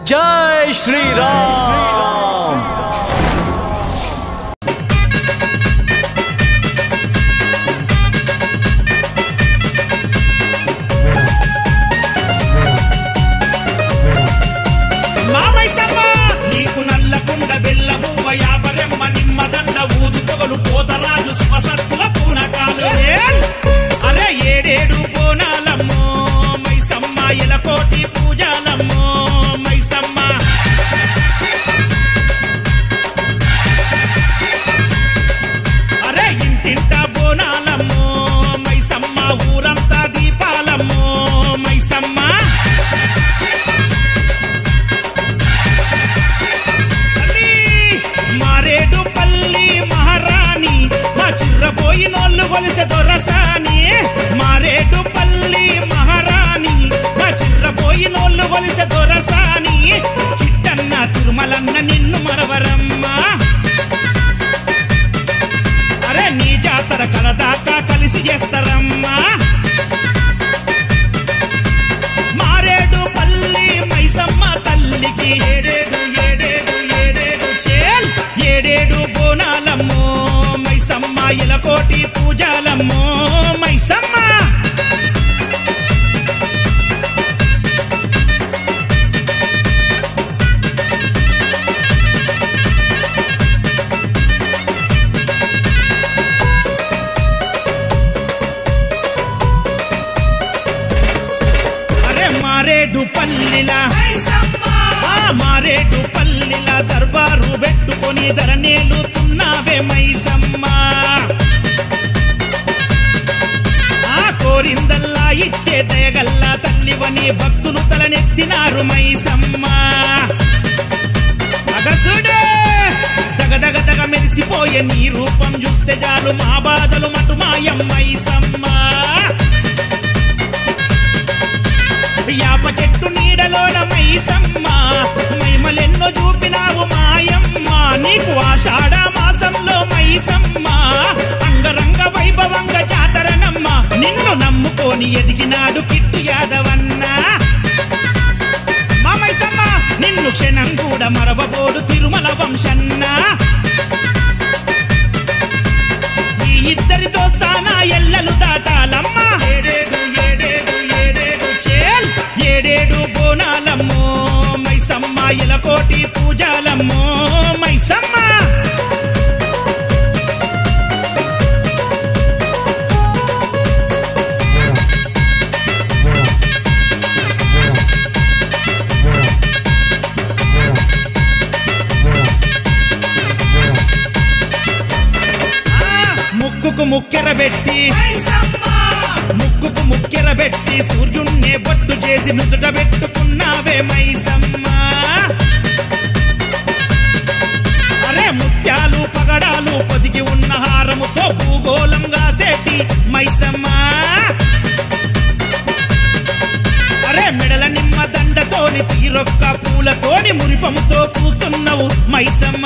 జై శ్రీరామ్ మామైసమ్మ నీకు నల్లకుండ బెల్లబువ్వ యాపరెమ్మ నిమ్మదండ ఊదు పొగలు పోతరాజు శుభసత్తుల పూనకాలు ఏల్! అరే ఏడేడు బోనాలమ్మో మైసమ్మ ఇలకోటి పూజాలమ్మో మైసమ్మ అరే ఇంటింట బోనాలమ్మో మైసమ్మ ఊరంతా దీపాలమ్మో మైసమ్మ తల్లి, మారేడు పల్లి మహారాణి మా చిర్రపోయినోళ్ళు కొలిసె దొరసాని మారేడు పల్లి మహారాణి మా చిర్రపోయినోళ్ళు కొలిసె దొరసాని కిట్టన్న తిరుమలన్న నిన్ను మరవరమ్మా అరే నీ జాతర కలదాకా కలిసి చేస్తారమ్మా మారేడు పల్లి మైసమ్మ తల్లికి ఏడేడు ఏడేడు ఏడేడు చేల్ ఏడేడు బోనాలమ్మో మైసమ్మ ఇలకోటి పూజాలమ్మో మైసమ్మ అరే మారేడు పల్లిలా ఆ మారేడు పల్లిలా దర్బారు పెట్టుకొని ధరనేలుతున్నావే మైసమ్మ ఆ కోరిందల్లా ఇచ్చే దయగల్లా తల్లివని భక్తులు తలనెత్తినారు మైసమ్మ అగసుడే దగదగ దగ మెరిసిపోయే నీ రూపం చూస్తే చాలు మా బాధలు మటు మాయమ్మైసమ్మ యాప చెట్టు నీడలోన మైసమ్మ మైమలెన్నో చూపినావు మాయమ్మ నీకు ఆషాఢ మాసంలో మైసమ్మ అంగరంగ వైభవంగ జాతరనమ్మ నిన్ను నమ్ముకొని ఎదిగినాడు కిట్టు యాదవన్న మా మైసమ్మ నిన్ను క్షణం కూడా మరవబోడు తిరుమల వంశన్న ఈ ఇద్దరి దోస్తానా ఎల్లలు దాటాలమ్మా ఏడేడు ఏడేడు ఏడేడు చేల్ ఏడేడు బోనాలమ్మో మైసమ్మ ఇలకోటి పూజాలమ్మో మైసమ్మ ఆ, ముక్కుకు ముక్కెర పెట్టి ముక్కుకు ముక్కెర పెట్టి సూర్యుణ్ణే బొట్టు చేసి నుదుట పెట్టుకున్నావే మైసమ్మ అరే ముత్యాలు పగడాలు పొదిగి ఉన్న హారముతో భూగోళంగా సేటి మైసమ్మ అరే మెడల నిమ్మ దండతోని తీరొక్క పూలతోని మురిపముతో కూసున్నవు మైసమ్మ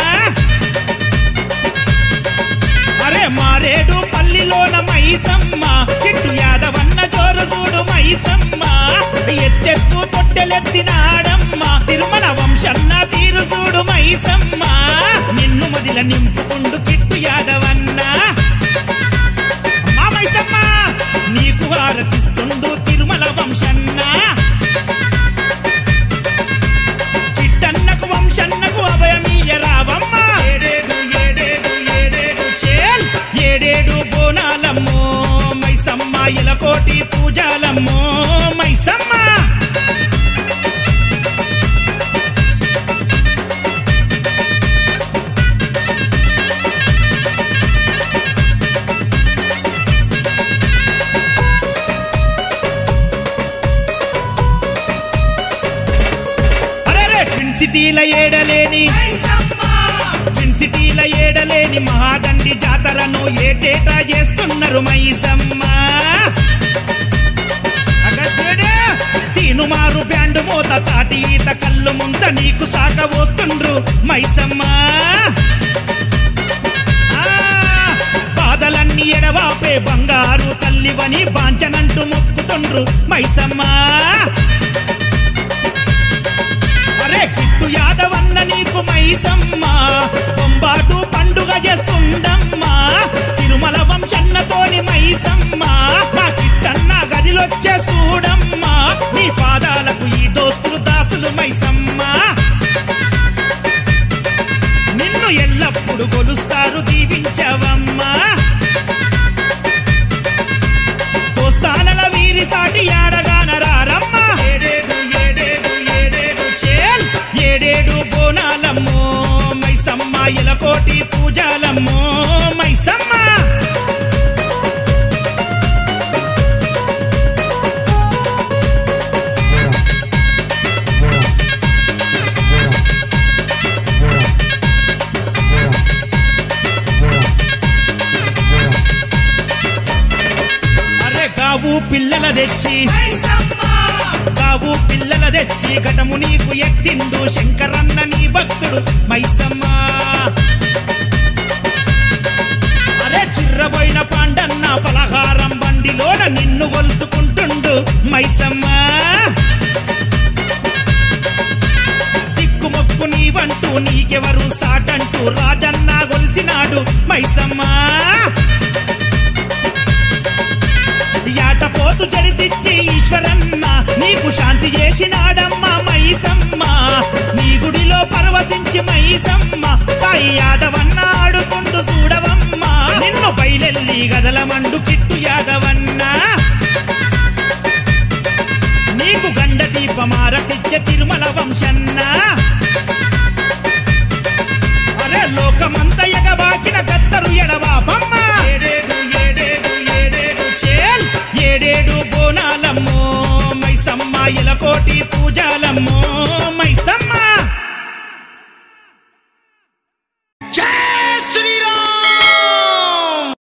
అరే మారేడు పల్లిలోన మైసమ్మ చిట్టు యాదవన్న జోరు చూడు మైసమ్మ ఎత్తెత్తు తొట్టెలెత్తినాడమ్మ తిరుమల వంశన్న తీరు చూడు మైసమ్మ నిన్ను మదిల నింపుకుండు కిట్టు యాదవన్న మా మైసమ్మ నీకు హారతిస్తుండు తిరుమల వంశన్న కిట్టన్నకు వంశన్నకు అభయమీయ రావమ్మ ఏడేడు ఏడేడు ఏడేడు చేల్ ఏడేడు బోనాలమ్మో మైసమ్మ ఇలకోటి పూజాలమ్మో మైసమ్మ అరే ట్విన్ సిటీల ఏడలేని ట్విన్ సిటీల ఏడలేని మహాదండి జాతరను ఏటేటా చేస్తున్నారు మైసమ్మ అగసుడే తీనుమారు బ్యాండు మోత తాటి ఈత కళ్ళు ముంత నీకు సాక వస్తుండ్రు మైసమ్మ ఆ, బాధలన్నీ ఎడవాపే బంగారు తల్లివని బాంచనంటూ మొక్కుతుండ్రు మైసమ్మ అరే కిట్టు యాదవన్న నీకు మైసమ్మ బొంబాటు పండుగ చేస్తుండమ్మా తిరుమల వంశన్నతోని మైసమ్మ మా కిట్టన్న గదిలొచ్చే చూడమ్మా నీ పాదాలకు ఈ దోస్తులు దాసులు మైసమ్మ నిన్ను ఎల్లప్పుడు కొలుస్తారు దీవించవమ్మా దోస్తానల వీరి సాటి ఆడగాన రారమ్మా ఏడేడు ఏడేడు ఏడేడు చేల్ ఏడేడు బోనాలమ్మో మైసమ్మ ఇలకోటి పూజాలమ్మో మైసమ్మ అరే కావు పిల్లల తెచ్చి కావు పిల్లల తెచ్చి ఘటము నీకు ఎత్తిండు శంకరన్న నీ భక్తుడు మైసమ్మ అరే చిర్రబోయిన పాండన్న పలహారం బండిలోన నిన్ను కొలుసుకుంటుండు మైసమ్మ దిక్కుమొక్కు నీవంటూ నీకెవరు సాటంటూ రాజన్న గొలిసినాడు మైసమ్మ యాటపోతు చరితిచ్చి ఈశ్వరన్న నీకు శాంతి చేసినాడమ్మ మైసమ్మ నీ గుడిలో పర్వసించి మైసమ్మ సాయి యాదవన్న ఆడుతుండు చూడవమ్మ నిన్ను బయలెల్లి గదలమండు కిట్టు యాదవన్న నీకు గండ దీపమారతిచ్చ తిరుమల వంశన్న అరే లోకమంత ఎగబాకిన గత్తరు ఎడవాపమ్మ ఏడేడు ఏడేడు ఏడేడు చేల్ ఏడేడు బోనాలమ్మో మైసమ్మ ఇలకోటి పూజాలమ్మో